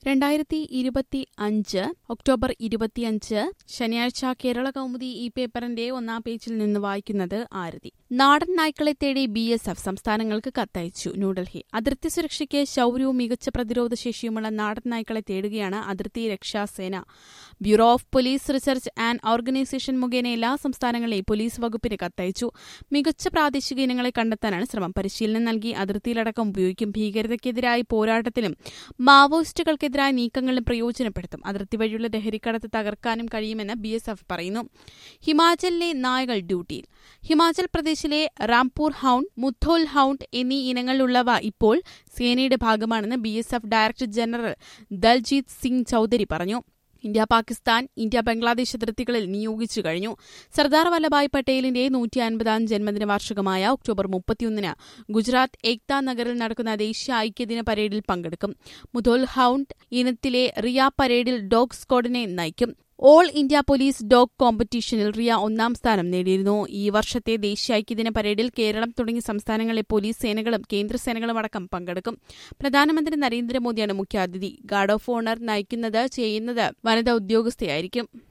രണ്ടായിരത്തി ഇരുപത്തി അഞ്ച് ഒക്ടോബർ ഇരുപത്തിയഞ്ച് ശനിയാഴ്ച കേരള കൗമുദി ഈ പേപ്പറിന്റെ ഒന്നാം പേജിൽ നിന്ന് വായിക്കുന്നത് ആരതി നാടൻ നായ്ക്കളെ തേടി ബി എസ് എഫ് സംസ്ഥാനങ്ങൾക്ക് കത്തയച്ചു ന്യൂഡൽഹി അതിർത്തി സുരക്ഷയ്ക്ക് ശൌര്യവും മികച്ച പ്രതിരോധ ശേഷിയുമുള്ള നാടൻ നായ്ക്കളെ തേടുകയാണ് അതിർത്തി രക്ഷാസേന bureau of police research and organisation മുഖേന എല്ലാ സംസ്ഥാനങ്ങളെയും പോലീസ് വകുപ്പിന് കത്തയച്ചു മികച്ച പ്രാദേശിക ഇനങ്ങളെ കണ്ടെത്താനാണ് ശ്രമം പരിശീലനം നൽകി അതിർത്തിയിലടക്കം ഉപയോഗിക്കും ഭീകരതയ്ക്കെതിരായ പോരാട്ടത്തിലും മാവോയിസ്റ്റുകൾക്കെതിരായ നീക്കങ്ങളിലും പ്രയോജനപ്പെടുത്തും അതിർത്തി വഴിയുള്ള ലഹരിക്കടത്ത് തകർക്കാനും കഴിയുമെന്ന് ബി എസ് എഫ് പറയുന്നു ഹിമാചലിലെ നായകൾ ഡ്യൂട്ടിയിൽ ഹിമാചൽ പ്രദേശിലെ റാംപൂർ ഹൌണ്ട് മുത്തോൽ ഹൌണ്ട് എന്നീ ഇനങ്ങളിലുള്ളവ ഇപ്പോൾ സേനയുടെ ഭാഗമാണെന്ന് B S F director general Daljit Singh Chaudhary പറഞ്ഞു ഇന്ത്യ പാകിസ്ഥാൻ ഇന്ത്യ ബംഗ്ലാദേശ് അതിർത്തികളിൽ നിയോഗിച്ചു കഴിഞ്ഞു സർദാർ വല്ലഭായ് പട്ടേലിന്റെ നൂറ്റി അൻപതാം ജന്മദിന വാർഷികമായ ഒക്ടോബർ മുപ്പത്തിയൊന്നിന് ഗുജറാത്ത് ഏക്താ നഗറിൽ നടക്കുന്ന ദേശീയ ഐക്യദിന പരേഡിൽ പങ്കെടുക്കും മുധോൽ ഹൌണ്ട് ഇനത്തിലെ റിയ പരേഡിൽ ഡോഗ് സ്ക്വാഡിനെ നയിക്കും ഓൾ ഇന്ത്യ പോലീസ് ഡോഗ് കോമ്പറ്റീഷനിൽ റിയ ഒന്നാം സ്ഥാനം നേടിയിരുന്നു ഈ വർഷത്തെ ദേശീയ ഐക്യദിന പരേഡിൽ കേരളം തുടങ്ങിയ സംസ്ഥാനങ്ങളിലെ പോലീസ് സേനകളും കേന്ദ്രസേനകളും അടക്കം പങ്കെടുക്കും പ്രധാനമന്ത്രി നരേന്ദ്രമോദിയാണ് മുഖ്യാതിഥി ഗാർഡ് ഓഫ് ഓണർ നയിക്കുന്നത് ചെയ്യുന്നത് വനിതാ ഉദ്യോഗസ്ഥയായിരിക്കും